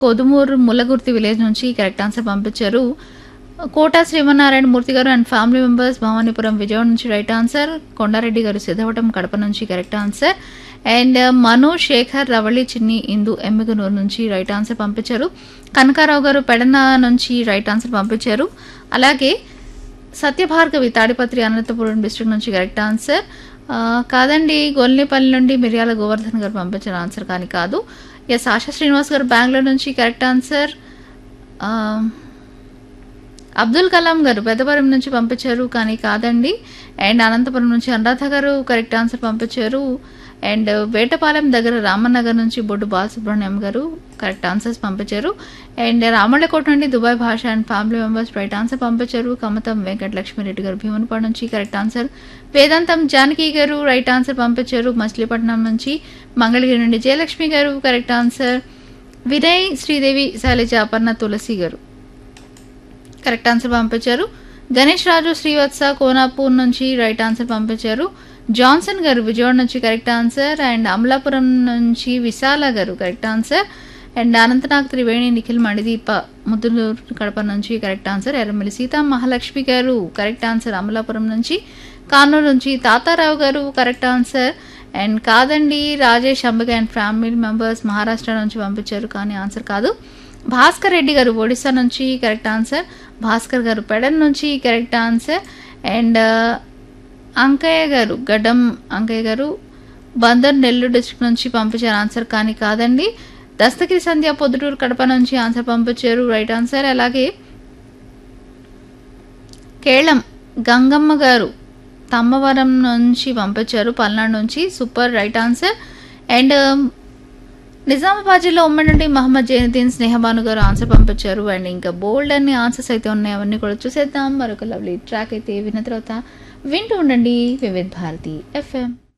Kodumuru Mullagurthi village నుంచి correct answer పంపించారు కోట శ్రీమన్నారాయణ మూర్తి గారు and family members Bhavanipuram Vijayawada నుంచి రైట్ ఆన్సర్ కొండారెడ్డి గారు సిద్ధవటం కడప నుంచి correct answer and Manu Sekhar Ravali Chinni Indu Emmiganur నుంచి రైట్ ఆన్సర్ పంపించారు కనకారావు గారు పెడన నుంచి రైట్ ఆన్సర్ పంపించారు అలాగే సత్యభార్గవి తాడిపత్రి అనంతపురం డిస్ట్రిక్ట్ నుంచి కరెక్ట్ ఆన్సర్ ఆ, కాదండి గొల్నేపల్లి నుండి మిర్యాల గోవర్ధన్ గారు పంపించిన ఆన్సర్ కానీ కాదు ఎస్ ఆశా శ్రీనివాస్ గారు బెంగళూరు నుంచి కరెక్ట్ ఆన్సర్ ఆ, అబ్దుల్ కలాం గారు పెద్దపురం నుంచి పంపించారు కానీ కాదండి అండ్ అనంతపురం నుంచి అనురాధ గారు కరెక్ట్ ఆన్సర్ పంపించారు అండ్ వేటపాలెం దగ్గర రామనగర్ నుంచి బొడ్డు బాలసుబ్రహ్మణ్యం గారు కరెక్ట్ ఆన్సర్స్ పంపించారు అండ్ రామళ్ళకోట నుండి Dubai Basha and family members right answer పంపించారు కమతం వెంకట లక్ష్మీరెడ్డి గారు భీమునిపాడు నుంచి కరెక్ట్ ఆన్సర్ వేదాంతం జానకి గారు రైట్ ఆన్సర్ పంపించారు మచిలీపట్నం నుంచి మంగళగిరి నుండి జయలక్ష్మి గారు కరెక్ట్ ఆన్సర్ వినయ్ శ్రీదేవి శైలజ అపర్ణ తులసి గారు కరెక్ట్ ఆన్సర్ పంపించారు గణేష్ రాజు శ్రీవత్స కోనాపూర్ నుంచి రైట్ ఆన్సర్ పంపించారు జాన్సన్ గారు విజయవాడ నుంచి కరెక్ట్ ఆన్సర్ అండ్ అమలాపురం నుంచి విశాల గారు correct answer and Anantnag Triveni Nikhil Manideepa Muddulur Kadapa నుంచి కరెక్ట్ ఆన్సర్ ఎర్రమల్లి సీతా మహాలక్ష్మి గారు కరెక్ట్ ఆన్సర్ అమలాపురం నుంచి కానూరు నుంచి తాతారావు గారు కరెక్ట్ ఆన్సర్ అండ్ కాదండి Rajesh Ambika and family members Maharashtra నుంచి పంపించారు కానీ ఆన్సర్ కాదు భాస్కర్ రెడ్డి గారు ఒడిశా నుంచి కరెక్ట్ ఆన్సర్ భాస్కర్ గారు పెడన్ నుంచి కరెక్ట్ ఆన్సర్ అండ్ అంకయ్య గారు గడ్డం అంకయ్య గారు బందర్ నెల్లూరు డిస్ట్రిక్ట్ నుంచి పంపించారు ఆన్సర్ కానీ కాదండి దస్తగిరి సంధ్య పొద్దుటూరు కడప నుంచి ఆన్సర్ పంపించారు రైట్ ఆన్సర్ అలాగే కేళం గంగమ్మ గారు తమ్మవరం నుంచి పంపించారు పల్నాడు నుంచి super right answer and Nizamabad జిల్లా ఉమ్మడి నుండి మహమ్మద్ జైనుద్దీన్ స్నేహబాను గారు ఆన్సర్ పంపించారు అండ్ ఇంకా బోల్డ్ అన్ని ఆన్సర్స్ అయితే ఉన్నాయి అవన్నీ కూడా చూసేద్దాం మరొక లవ్లీ ట్రాక్ అయితే విన్న తర్వాత వింటూ ఉండండి వివిధ్ భారతి ఎఫ్ఎం